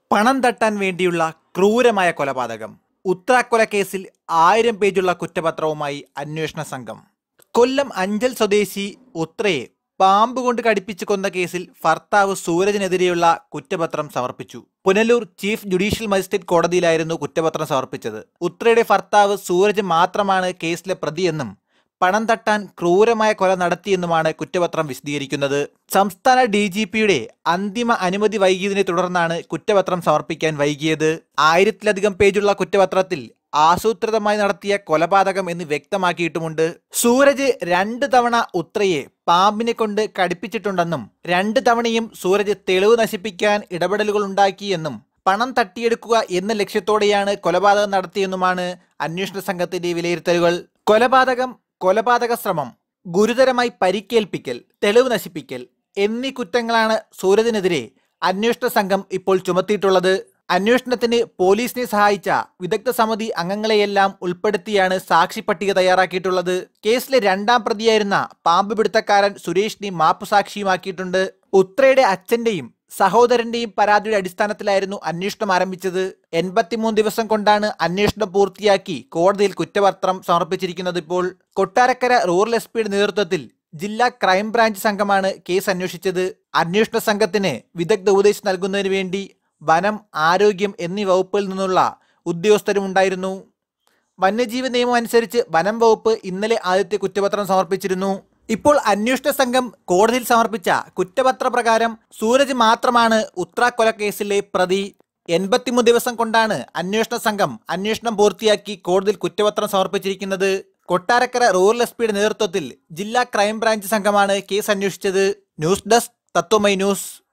പണം തട്ടാൻ വേണ്ടിയുള്ള ക്രൂരമായ കൊലപാതകം ഉത്തരാക്കൊല കേസിൽ ആയിരം പേജുള്ള കുറ്റപത്രവുമായി അന്വേഷണ സംഘം കൊല്ലം അഞ്ചൽ സ്വദേശി ഉത്രയെ പാമ്പ് കൊണ്ട് കടിപ്പിച്ച് കൊന്ന കേസിൽ ഭർത്താവ് സൂരജിനെതിരെയുള്ള കുറ്റപത്രം സമർപ്പിച്ചു പുനലൂർ ചീഫ് ജുഡീഷ്യൽ മജിസ്ട്രേറ്റ് കോടതിയിലായിരുന്നു കുറ്റപത്രം സമർപ്പിച്ചത് ഉത്രയുടെ ഭർത്താവ് സൂരജ് മാത്രമാണ് കേസിലെ പ്രതിയെന്നും പണം തട്ടാൻ ക്രൂരമായ കൊല നടത്തിയെന്നുമാണ് കുറ്റപത്രം വിശദീകരിക്കുന്നത് സംസ്ഥാന ഡി ജി പിയുടെ അന്തിമ അനുമതി വൈകിയതിനെ തുടർന്നാണ് കുറ്റപത്രം സമർപ്പിക്കാൻ വൈകിയത് ആയിരത്തിലധികം പേജുള്ള കുറ്റപത്രത്തിൽ ആസൂത്രിതമായി നടത്തിയ കൊലപാതകം എന്ന് വ്യക്തമാക്കിയിട്ടുമുണ്ട് സൂരജ് രണ്ട് തവണ ഉത്രയെ പാമ്പിനെ കൊണ്ട് കടിപ്പിച്ചിട്ടുണ്ടെന്നും രണ്ട് തവണയും സൂരജ് തെളിവ് നശിപ്പിക്കാൻ ഇടപെടലുകൾ ഉണ്ടാക്കിയെന്നും പണം തട്ടിയെടുക്കുക എന്ന ലക്ഷ്യത്തോടെയാണ് കൊലപാതകം നടത്തിയെന്നുമാണ് അന്വേഷണ സംഘത്തിന്റെ വിലയിരുത്തലുകൾ കൊലപാതകം കൊലപാതക ശ്രമം ഗുരുതരമായി പരിക്കേൽപ്പിക്കൽ തെളിവ് നശിപ്പിക്കൽ എന്നീ കുറ്റങ്ങളാണ് സൂരജിനെതിരെ അന്വേഷണ സംഘം ഇപ്പോൾ ചുമത്തിയിട്ടുള്ളത് അന്വേഷണത്തിന് പോലീസിനെ സഹായിച്ച വിദഗ്ധ സമിതി അംഗങ്ങളെയെല്ലാം ഉൾപ്പെടുത്തിയാണ് സാക്ഷി പട്ടിക തയ്യാറാക്കിയിട്ടുള്ളത് കേസിലെ രണ്ടാം പ്രതിയായിരുന്ന പാമ്പ് പിടുത്തക്കാരൻ സുരേഷിനെ മാപ്പ് സാക്ഷിയുമാക്കിയിട്ടുണ്ട് ഉത്രയുടെ അച്ഛന്റെയും സഹോദരന്റെയും പരാതിയുടെ അടിസ്ഥാനത്തിലായിരുന്നു അന്വേഷണം ആരംഭിച്ചത് എൺപത്തിമൂന്ന് ദിവസം കൊണ്ടാണ് അന്വേഷണം പൂർത്തിയാക്കി കോടതിയിൽ കുറ്റപത്രം സമർപ്പിച്ചിരിക്കുന്നത് ഇപ്പോൾ കൊട്ടാരക്കര റൂറൽ എസ് പിയുടെ നേതൃത്വത്തിൽ ജില്ലാ ക്രൈംബ്രാഞ്ച് സംഘമാണ് കേസ് അന്വേഷിച്ചത് അന്വേഷണ സംഘത്തിന് വിദഗ്ധ ഉപദേശം നൽകുന്നതിന് വേണ്ടി വനം ആരോഗ്യം എന്നീ വകുപ്പിൽ നിന്നുള്ള ഉദ്യോഗസ്ഥരും ഉണ്ടായിരുന്നു വന്യജീവി നിയമം അനുസരിച്ച് വനം വകുപ്പ് ഇന്നലെ ആദ്യത്തെ കുറ്റപത്രം സമർപ്പിച്ചിരുന്നു ഇപ്പോൾ അന്വേഷണ സംഘം കോടതിയിൽ സമർപ്പിച്ച കുറ്റപത്ര പ്രകാരം സൂരജ് മാത്രമാണ് ഉത്ര കൊലക്കേസിലെ പ്രതി എൺപത്തിമൂന്ന് ദിവസം കൊണ്ടാണ് അന്വേഷണ സംഘം അന്വേഷണം പൂർത്തിയാക്കി കോടതിയിൽ കുറ്റപത്രം സമർപ്പിച്ചിരിക്കുന്നത് കൊട്ടാരക്കര റൂറൽ എസ് പിയുടെ നേതൃത്വത്തിൽ ജില്ലാ ക്രൈംബ്രാഞ്ച് സംഘമാണ് കേസ് അന്വേഷിച്ചത് ന്യൂസ് ഡെസ്ക് തത്വമൈ ന്യൂസ്